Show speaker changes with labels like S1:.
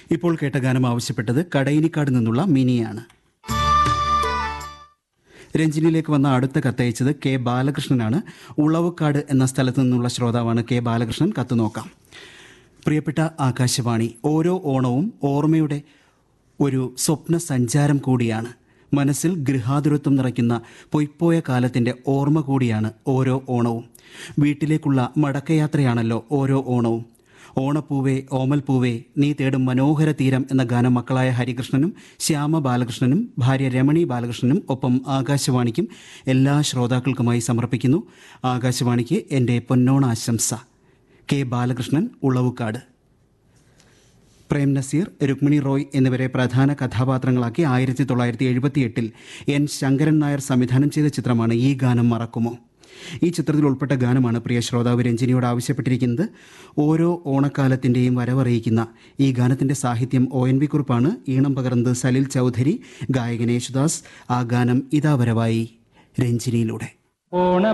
S1: ഇപ്പോൾ കേട്ട ഗാനം ആവശ്യപ്പെട്ടത് കടയിനിക്കാട് നിന്നുള്ള മിനിയാണ് രഞ്ജിനിയിലേക്ക് വന്ന അടുത്ത കത്തയച്ചത് കെ ബാലകൃഷ്ണനാണ് ഉളവുക്കാട് എന്ന സ്ഥലത്തു നിന്നുള്ള ശ്രോതാവാണ് കെ ബാലകൃഷ്ണൻ കത്ത് നോക്കാം പ്രിയപ്പെട്ട ആകാശവാണി ഓരോ ഓണവും ഓർമ്മയുടെ ഒരു സ്വപ്ന സഞ്ചാരം കൂടിയാണ് മനസ്സിൽ ഗൃഹാതുരത്വം നിറയ്ക്കുന്ന പൊയ്പോയ കാലത്തിൻ്റെ ഓർമ്മ കൂടിയാണ് ഓരോ ഓണവും വീട്ടിലേക്കുള്ള മടക്കയാത്രയാണല്ലോ ഓരോ ഓണവും ഓണപ്പൂവേ ഓമൽപ്പൂവേ നീ തേടും മനോഹര തീരം എന്ന ഗാനം മക്കളായ ഹരികൃഷ്ണനും ശ്യാമ ബാലകൃഷ്ണനും ഭാര്യ രമണി ബാലകൃഷ്ണനും ഒപ്പം ആകാശവാണിക്കും എല്ലാ ശ്രോതാക്കൾക്കുമായി സമർപ്പിക്കുന്നു ആകാശവാണിക്ക് എൻ്റെ പൊന്നോണ ആശംസ കെ ബാലകൃഷ്ണൻ ഉളവുക്കാട് പ്രേം നസീർ രുക്മിണി റോയ് എന്നിവരെ പ്രധാന കഥാപാത്രങ്ങളാക്കി ആയിരത്തി തൊള്ളായിരത്തി എഴുപത്തിയെട്ടിൽ എൻ ശങ്കരൻ നായർ സംവിധാനം ചെയ്ത ചിത്രമാണ് ഈ ഗാനം മറക്കുമോ ഈ ചിത്രത്തിൽ ഉൾപ്പെട്ട ഗാനമാണ് പ്രിയ ശ്രോതാവ് രഞ്ജിനിയോട് ആവശ്യപ്പെട്ടിരിക്കുന്നത് ഓരോ ഓണക്കാലത്തിൻ്റെയും വരവറിയിക്കുന്ന ഈ ഗാനത്തിൻ്റെ സാഹിത്യം ഒ എൻ വി കുറിപ്പാണ് ഈണം പകർന്നത് സലിൽ ചൗധരി ഗായകൻ യേശുദാസ് ആ ഗാനം ഇതാ വരവായി രഞ്ജിനിയിലൂടെ
S2: ഓണ